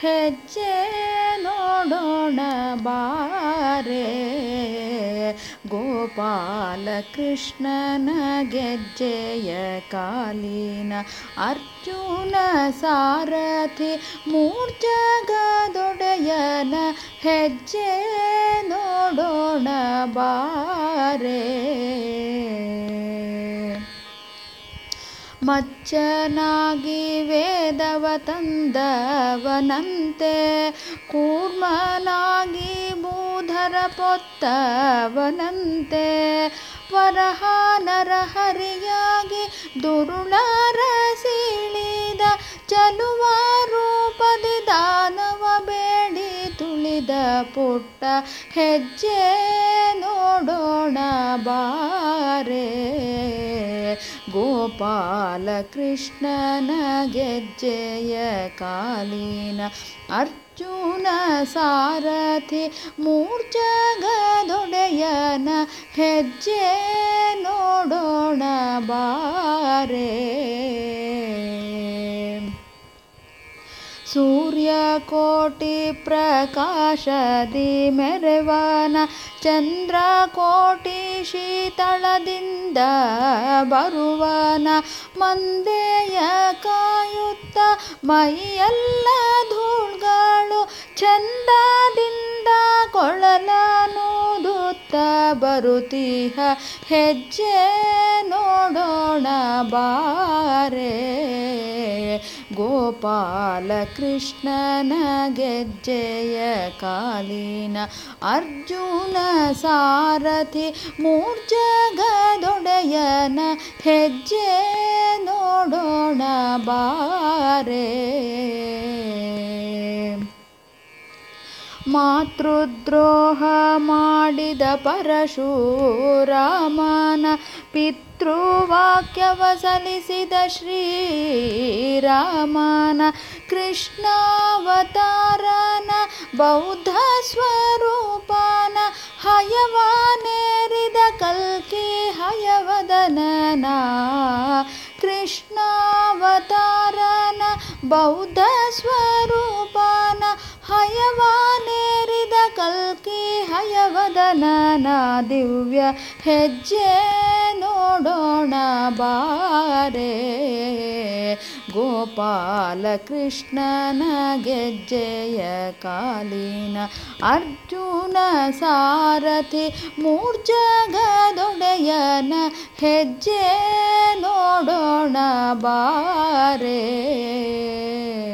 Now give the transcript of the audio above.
ಹೆಜ್ಜೆ ನೋಡೋಣ ಬಾರೆ ಗೋಪಾಲ ಕೃಷ್ಣನ ಗೆಜ್ಜೆಯ ಕಾಲಿನ ಅರ್ಜುನ ಸಾರಥಿ ಮೂರ್ಜಗದೊಡೆಯನ ಹೆಜ್ಜೆ ನೋಡೋಣ ಬಾರೆ ಮಚ್ಚನಾಗಿ ವೇದವ ತಂದವನಂತೆ ಕೂರ್ಮನಾಗಿ ಬೂಧರ ಪೊತ್ತವನಂತೆ ವರಹ ನರಹರಿಯಾಗಿ ದುರುಳರ ಸೀಳಿದ ಚಲುವ ರೂಪದಿ ದಾನವ ಬೇಡಿ ತುಳಿದ ಪುಟ್ಟ ಹೆಜ್ಜೆ ನೋಡೋಣ ಬಾರೆ ಗೋಪಾಲ ಕೃಷ್ಣನ ಗೆಜ್ಜೆಯ ಕಾಲಿನ ಅರ್ಜುನ ಸಾರಥಿ ಮೂರ್ಜಗದೊಡೆಯನ ಹೆಜ್ಜೆ ನೋಡೋಣ ಬಾರೆ ಸೂರ್ಯಕೋಟಿ ಪ್ರಕಾಶದಿ ಮೆರೆವನ ಚಂದ್ರಕೋಟಿ ಶೀತಳದಿಂದ ಬರುವನ ಮಂದೆಯ ಕಾಯುತ್ತ ಮೈಯೆಲ್ಲ ಧೂಳ್ಗಳು ಚಂದದಿಂದ ಕೊಳಲನೂದುತ್ತ ಬರುತ್ತೀಹ ಹೆಜ್ಜೆ ನೋಡೋಣ ಬಾರೆ ಗೋಪಾಲ ಕೃಷ್ಣನ ಗೆಜ್ಜೆಯ ಕಾಲಿನ ಅರ್ಜುನ ಸಾರಥಿ ಮೂರ್ಜಗದೊಡೆಯನ ಹೆಜ್ಜೆ ನೋಡೋಣ ಬಾರೆ ಮಾತೃದ್ರೋಹ ಮಾಡಿದ ಪರಶುರಾಮನ ಪಿತೃವಾಕ್ಯವ ಸಲ್ಲಿಸಿದ ಶ್ರೀರಾಮನ ಕೃಷ್ಣಾವತಾರನ ಬೌದ್ಧ ಸ್ವರೂಪನ ಹಯವಾನೇರಿದ ಕಲ್ಕಿ ಹಯವದನನ ಕೃಷ್ಣಾವತಾರನ ಬೌದ್ಧ ಸ್ವರೂಪನ ಹಯವಾನೇರಿದ ಕಲ್ಕಿ ಹಯವದನನ ದಿವ್ಯ ಹೆಜ್ಜೆ ನೋಡೋಣ ಬಾರೆ ಗೋಪಾಲ ಕೃಷ್ಣನ ಗೆಜ್ಜೆಯ ಕಾಲಿನ ಅರ್ಜುನ ಸಾರಥಿ ಮೂರ್ಜಗದೊಡೆಯನ ಹೆಜ್ಜೆ ನೋಡೋಣ ಬಾರೆ